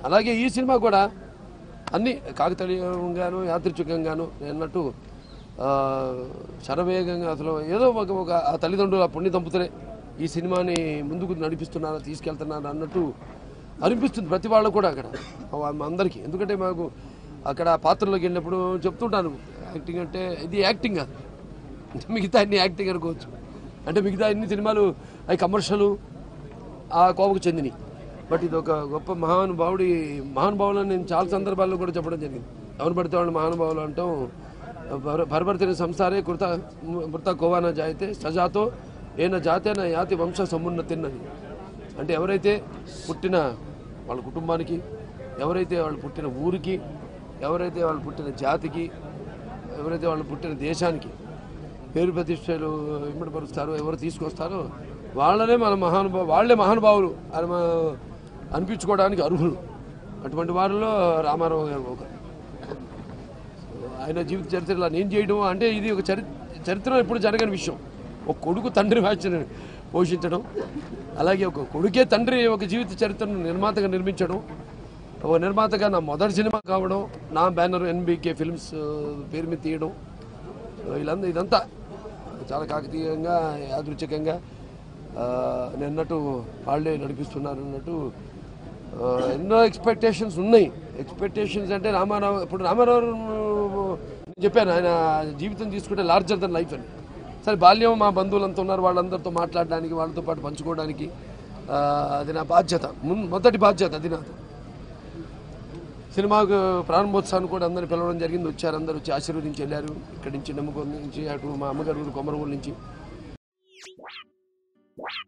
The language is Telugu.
అలాగే ఈ సినిమా కూడా అన్ని కాకతీయంగాను యాదృచ్ఛికంగాను నేను అన్నట్టు ఆ, శరవేగంగా అసలు ఏదో ఒక ఒక ఆ తల్లిదండ్రులు ఆ పుణ్య దంపుతరే ఈ సినిమాని ముందుకు నడిపిస్తున్నారు తీసుకెళ్తున్నారు అన్నట్టు అనిపిస్తుంది ప్రతి వాళ్ళు కూడా అక్కడ మా- మా అందరికీ ఎందుకంటే మాకు అక్కడ పాత్రలోకి వెళ్ళినప్పుడు చెప్తుంటాను యాక్టింగ్ అంటే ఇది యాక్టింగ్ కాదు మిగతా అన్ని యాక్టింగ్ అనుకోవచ్చు అంటే మిగతా అన్ని సినిమాలు అవి కమర్షియల్ ఆ కోవకు చెందినవి బట్ ఇది ఒక గొప్ప మహానుభావుడి మహానుభావులు అని నేను చాలా సందర్భాల్లో కూడా చెప్పడం జరిగింది ఎవరు పడితే వాళ్ళు మహానుభావులు అంటాం భర- భరభర్తిని సంసారే కృత మృత కోవాన జాయితే సజాతో ఏన జాతేన యాతి వంశ సమున్నతిన్నది అంటే ఎవరైతే పుట్టిన వాళ్ళ కుటుంబానికి ఎవరైతే వాళ్ళు పుట్టిన ఊరికి ఎవరైతే వాళ్ళు పుట్టిన జాతికి ఎవరైతే వాళ్ళు పుట్టిన దేశానికి పేరు ప్రతిష్టలు ఇమ్మడిపరుస్తారో ఎవరు తీసుకొస్తారో వాళ్ళనే మన మహానుభావు వాళ్ళే మహానుభావులు అని మన అనిపించుకోవడానికి అర్హులు అటువంటి వారిలో రామారావు గారు ఒకరు ఆయన జీవిత చరిత్రలో నేను చేయడం అంటే ఇది ఒక చరి చరిత్రలో ఎప్పుడు జరగని విషయం ఒక కొడుకు తండ్రి వాచ్యను పోషించడం అలాగే ఒక కొడుకే తండ్రి ఒక జీవిత చరిత్రను నిర్మాతగా నిర్మించడం ఒక నిర్మాతగా నా మొదటి సినిమా కావడం నా బ్యానర్ ఎన్బికే ఫిల్మ్స్ పేరు మీద తీయడం వీళ్ళంతా ఇదంతా చాలా కాకతీయంగా యాదృచ్ఛికంగా ఆ, నేను అన్నట్టు వాళ్ళే నడిపిస్తున్నారు అన్నట్టు ఆ, ఎన్నో ఎక్స్పెక్టేషన్స్ ఉన్నాయి ఎక్స్పెక్టేషన్స్ అంటే రామారావు ఇప్పుడు రామారావు నేను చెప్పాను ఆయన జీవితం తీసుకుంటే లార్జర్ దన్ లైఫ్ అని సరే బాల్యం మా బంధువులంతా ఉన్నారు వాళ్ళందరితో మాట్లాడడానికి వాళ్ళతో పాటు పంచుకోవడానికి ఆ, అది నా బాధ్యత మున్ మొదటి బాధ్యత అది నాది సినిమాకు ప్రారంభోత్సవాన్ని కూడా అందరిని పిలవడం జరిగింది వచ్చారు అందరూ వచ్చి ఆశీర్వదించి వెళ్ళారు ఇక్కడి నుంచి నమ్మకం నుంచి అటు మా అమ్మగారు ఊరు కొమరగూడ నుంచి